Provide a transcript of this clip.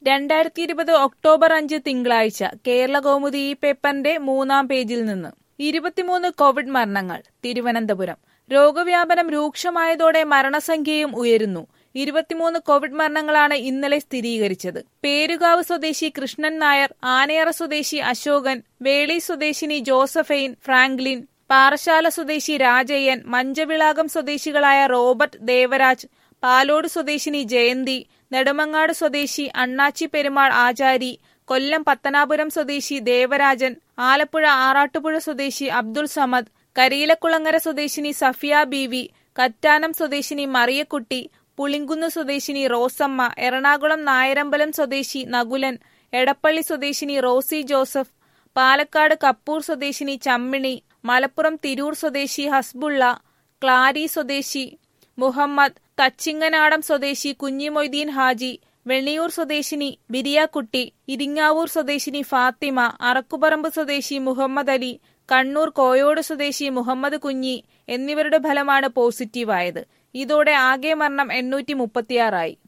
രണ്ടായിരത്തി ഇരുപത് ഒക്ടോബർ അഞ്ച് തിങ്കളാഴ്ച കേരള കൗമുദി ഈ പേപ്പറിന്റെ മൂന്നാം പേജിൽ നിന്ന് ഇരുപത്തിമൂന്ന് കോവിഡ് മരണങ്ങൾ തിരുവനന്തപുരം രോഗവ്യാപനം രൂക്ഷമായതോടെ മരണസംഖ്യയും ഉയരുന്നു ഇരുപത്തിമൂന്ന് കോവിഡ് മരണങ്ങളാണ് ഇന്നലെ സ്ഥിരീകരിച്ചത് പേരുകാവ് സ്വദേശി കൃഷ്ണൻ നായർ ആനയറ സ്വദേശി അശോകൻ വേളി സ്വദേശിനി ജോസഫൈൻ ഫ്രാങ്ക്ലിൻ പാറശാല സ്വദേശി രാജയ്യൻ മഞ്ചവിളാകം സ്വദേശികളായ റോബർട്ട് ദേവരാജ് പാലോട് സ്വദേശിനി ജയന്തി നെടുമങ്ങാട് സ്വദേശി അണ്ണാച്ചി പെരുമാൾ ആചാരി കൊല്ലം പത്തനാപുരം സ്വദേശി ദേവരാജൻ ആലപ്പുഴ ആറാട്ടുപുഴ സ്വദേശി അബ്ദുൾ സമദ് കരിയിലക്കുളങ്ങര സ്വദേശിനി സഫിയ ബീവി കറ്റാനം സ്വദേശിനി മറിയക്കുട്ടി പുളിങ്കുന്ന് സ്വദേശിനി റോസമ്മ എറണാകുളം നായരമ്പലം സ്വദേശി നകുലൻ എടപ്പള്ളി സ്വദേശിനി റോസി ജോസഫ് പാലക്കാട് കപ്പൂർ സ്വദേശിനി ചമ്മിണി മലപ്പുറം തിരൂർ സ്വദേശി ഹസ്ബുള്ള ക്ലാരി സ്വദേശി മുഹമ്മദ് തച്ചിങ്ങനാടം സ്വദേശി കുഞ്ഞിമൊയ്തീൻ ഹാജി വെള്ളിയൂർ സ്വദേശിനി ബിരിയാക്കുട്ടി ഇരിങ്ങാവൂർ സ്വദേശിനി ഫാത്തിമ അറക്കുപറമ്പ് സ്വദേശി മുഹമ്മദ് അലി കണ്ണൂർ കോയോട് സ്വദേശി മുഹമ്മദ് കുഞ്ഞി എന്നിവരുടെ ഫലമാണ് പോസിറ്റീവായത് ഇതോടെ ആകെ മരണം എണ്ണൂറ്റി മുപ്പത്തിയാറായി